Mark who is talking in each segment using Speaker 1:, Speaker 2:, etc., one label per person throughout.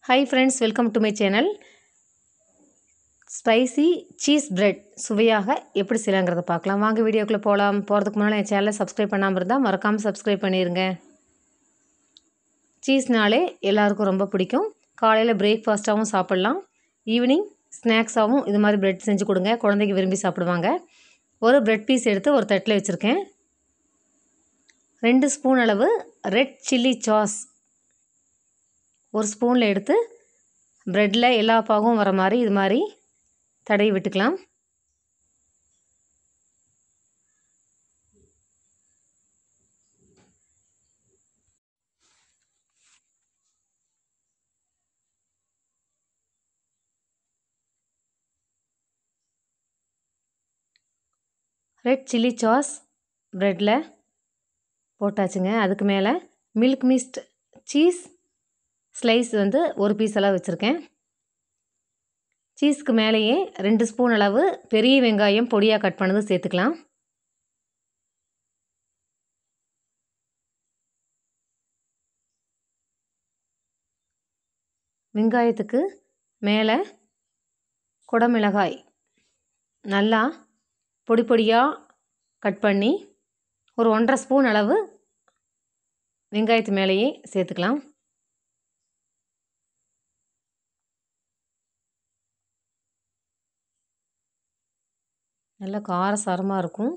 Speaker 1: hi friends welcome to my channel spicy cheese bread சுவையாக எப்படி செய்யலாங்கிறத பார்க்கலாம் வாங்க வீடியோக்குள்ளே போகலாம் போகிறதுக்கு முன்னால் என் சேனலை சப்ஸ்கிரைப் பண்ணாமல் இருந்தால் மறக்காமல் சப்ஸ்கிரைப் பண்ணிடுங்க சீஸ்னாலே எல்லாருக்கும் ரொம்ப பிடிக்கும் காலையில் பிரேக்ஃபாஸ்ட்டாகவும் சாப்பிட்லாம் ஈவினிங் ஸ்நாக்ஸாகவும் இது மாதிரி பிரெட் செஞ்சு கொடுங்க குழந்தைக்கு விரும்பி சாப்பிடுவாங்க ஒரு பிரெட் பீஸ் எடுத்து ஒரு தட்டில் வச்சுருக்கேன் ரெண்டு ஸ்பூன் அளவு ரெட் சில்லி சாஸ் ஒரு ஸ்பூனில் எடுத்து ப்ரெட்டில் எல்லா பாகும் வர மாதிரி இது மாதிரி தடவி விட்டுக்கலாம் ரெட் சில்லி சாஸ் ப்ரெட்டில் போட்டாச்சுங்க அதுக்கு மேலே மில்க் மிஸ்ட் சீஸ் ஸ்லைஸ் வந்து ஒரு பீஸ் அளவு வச்சுருக்கேன் சீஸ்க்கு மேலேயே ரெண்டு ஸ்பூன் அளவு பெரிய வெங்காயம் பொடியாக கட் பண்ணது சேர்த்துக்கலாம் வெங்காயத்துக்கு மேலே குடமிளகாய் நல்லா பொடி பொடியாக கட் பண்ணி ஒரு ஒன்றரை ஸ்பூன் அளவு வெங்காயத்து மேலேயே சேர்த்துக்கலாம் நல்லா காரசாரமாக இருக்கும்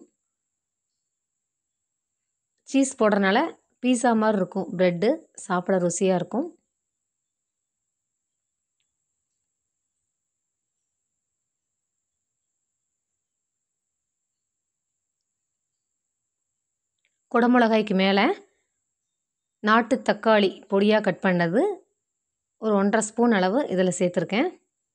Speaker 1: சீஸ் போடுறனால பீஸா மாதிரி இருக்கும் ப்ரெட்டு சாப்பிட ருசியாக இருக்கும் குடமிளகாய்க்கு மேலே நாட்டு தக்காளி பொடியாக கட் பண்ணது ஒரு ஒன்றரை ஸ்பூன் அளவு இதில் சேர்த்துருக்கேன்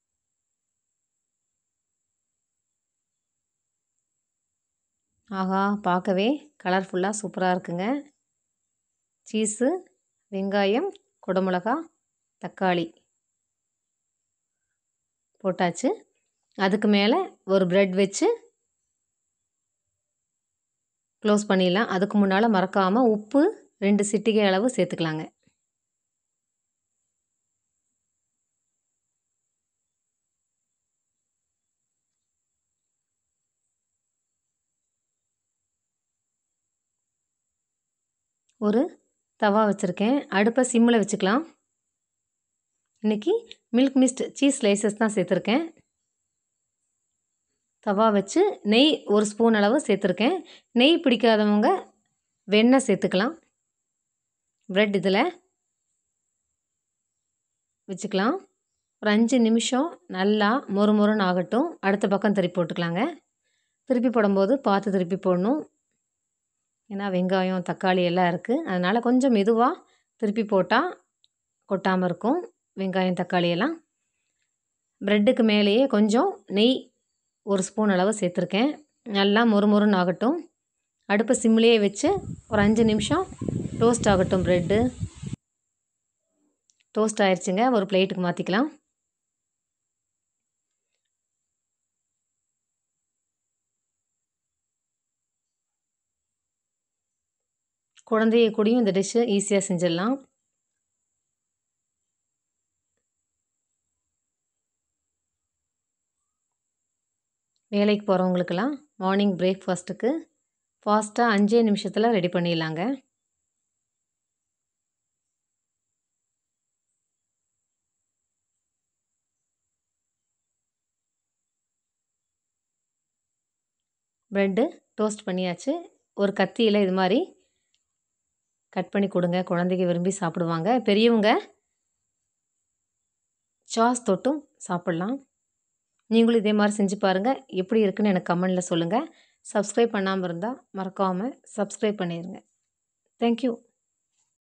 Speaker 1: ஆஹா பார்க்கவே கலர்ஃபுல்லாக சூப்பராக இருக்குங்க சீஸு வெங்காயம் குடமிளகா தக்காளி போட்டாச்சு அதுக்கு மேலே ஒரு ப்ரெட் வச்சு க்ளோஸ் பண்ணிடலாம் அதுக்கு முன்னால் மறக்காமல் உப்பு ரெண்டு சிட்டிகை அளவு சேர்த்துக்கலாங்க ஒரு தவா வச்சுருக்கேன் அடுப்பை சிம்மில் வச்சுக்கலாம் இன்றைக்கி மில்க் மிஸ்ட் சீஸ் ஸ்லைசஸ் தான் சேர்த்துருக்கேன் தவா வச்சு நெய் ஒரு ஸ்பூன் அளவு சேர்த்துருக்கேன் நெய் பிடிக்காதவங்க வெண்ணெய் சேர்த்துக்கலாம் ப்ரெட் இதில் வச்சுக்கலாம் ஒரு அஞ்சு நிமிஷம் நல்லா மொறு மொறுன்னு ஆகட்டும் அடுத்த பக்கம் திருப்பி போட்டுக்கலாங்க திருப்பி போடும்போது பார்த்து திருப்பி போடணும் ஏன்னா வெங்காயம் தக்காளி எல்லாம் இருக்குது அதனால் கொஞ்சம் மெதுவாக திருப்பி போட்டால் கொட்டாமல் இருக்கும் வெங்காயம் தக்காளி எல்லாம் ப்ரெட்டுக்கு மேலேயே கொஞ்சம் நெய் ஒரு ஸ்பூன் அளவு சேர்த்துருக்கேன் நல்லா மொறு மொறுன்னு ஆகட்டும் அடுப்பு சிம்லேயே வச்சு ஒரு அஞ்சு நிமிஷம் டோஸ்ட் ஆகட்டும் ப்ரெட்டு டோஸ்ட் ஆயிடுச்சுங்க ஒரு பிளேட்டுக்கு மாற்றிக்கலாம் குழந்தைய கூடயும் இந்த டிஷ்ஷு ஈஸியாக செஞ்சிடலாம் வேலைக்கு போகிறவங்களுக்கெல்லாம் மார்னிங் பிரேக்ஃபாஸ்ட்டுக்கு ஃபாஸ்ட்டாக அஞ்சே நிமிஷத்தில் ரெடி பண்ணிடலாங்க ப்ரெட்டு டோஸ்ட் பண்ணியாச்சு ஒரு கத்தியில் இது மாதிரி கட் பண்ணி கொடுங்க குழந்தைங்க விரும்பி சாப்பிடுவாங்க பெரியவங்க சாஸ் தொட்டும் சாப்பிட்லாம் நீங்களும் இதே மாதிரி செஞ்சு பாருங்கள் எப்படி இருக்குன்னு எனக்கு கமெண்டில் சொல்லுங்கள் சப்ஸ்கிரைப் பண்ணாமல் இருந்தால் மறக்காமல் சப்ஸ்கிரைப் பண்ணிடுங்க தேங்க்யூ